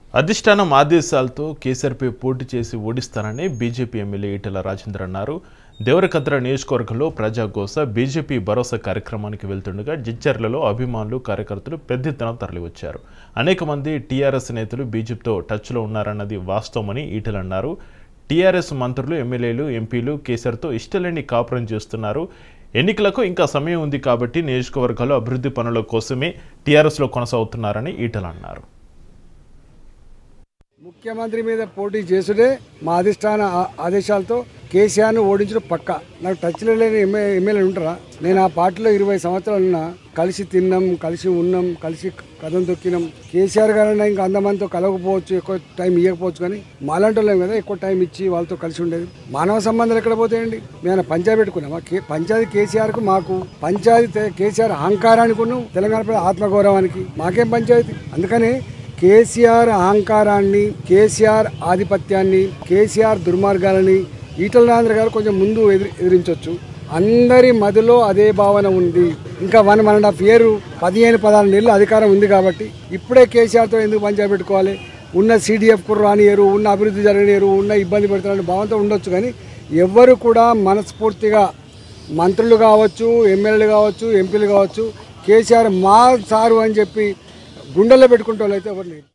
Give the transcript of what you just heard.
అధిష్టానం ఆదేశాలతో కేసీఆర్పై పోటీ చేసి ఓడిస్తానని బీజేపీ ఎమ్మెల్యే ఈటెల రాజేందర్ అన్నారు దేవరకద్ర నియోజకవర్గంలో ప్రజాగోస బీజేపీ భరోసా కార్యక్రమానికి వెళ్తుండగా జిచ్చర్లలో అభిమానులు కార్యకర్తలు పెద్ద ఎత్తున తరలివచ్చారు అనేక మంది టీఆర్ఎస్ నేతలు బీజేపీతో టచ్లో ఉన్నారన్నది వాస్తవమని ఈటెల అన్నారు టీఆర్ఎస్ మంత్రులు ఎమ్మెల్యేలు ఎంపీలు కేసీఆర్తో ఇష్టలేని కాపురం చేస్తున్నారు ఎన్నికలకు ఇంకా సమయం ఉంది కాబట్టి నియోజకవర్గాల్లో అభివృద్ధి పనుల కోసమే టీఆర్ఎస్లో కొనసాగుతున్నారని ఈటెల అన్నారు ముఖ్యమంత్రి మీద పోటీ చేసుడే మా అధిష్టాన ఆ- ఆదేశాలతో కేసీఆర్ను ఓడించడం పక్క నాకు టచ్లో లేని ఎమ్మె ఎమ్మెల్యేలు ఉంటారా నేను ఆ పార్టీలో ఇరవై సంవత్సరాలు ఉన్నా కలిసి తిన్నాం కలిసి ఉన్నాం కలిసి కథం తొక్కినాం కేసీఆర్ గారైనా ఇంకా అందమంతో కలవకపోవచ్చు ఎక్కువ టైం ఇవ్వకపోవచ్చు కానీ మాలాంటి వాళ్ళం కదా ఎక్కువ టైం ఇచ్చి వాళ్ళతో కలిసి ఉండేది మానవ సంబంధాలు ఎక్కడ పోతాయండి మేము పంచాయతీ పెట్టుకున్నామా కే పంచాయతీ కేసీఆర్కు మాకు పంచాయతీ తే- కేసీఆర్ అహంకారానికి ఉన్ను, తెలంగాణ ప్రజల ఆత్మగౌరవానికి మాకేం పంచాయతీ అందుకని కేసీఆర్ అహంకారాన్ని కేసీఆర్ ఆధిపత్యాన్ని కేసీఆర్ దుర్మార్గాలని ఈటల రాజేంద్ర గారు కొంచెం ముందు ఎదిరి ఎదిరించవచ్చు అందరి మదిలో అదే భావన ఉంది ఇంకా one one and half year పదిహేను పదహారు నెలలు అధికారం ఉంది కాబట్టి ఇప్పుడే కేసీఆర్తో ఎందుకు పంచాయతీ పెట్టుకోవాలి ఉన్న సీడీఎఫ్ కూడా రానియరు ఉన్న అభివృద్ధి జరగనియరు ఉన్న ఇబ్బంది పెడతారని భావంతో ఉండొచ్చు కానీ ఎవ్వరు కూడా మనస్ఫూర్తిగా మంత్రులు కావచ్చు ఎమ్మెల్యేలు కావచ్చు ఎంపీలు కావచ్చు కేసీఆర్ మా సారు అని చెప్పి గుండెల్లో పెట్టుకుంటే వాళ్ళు అయితే ఎవరు లేరు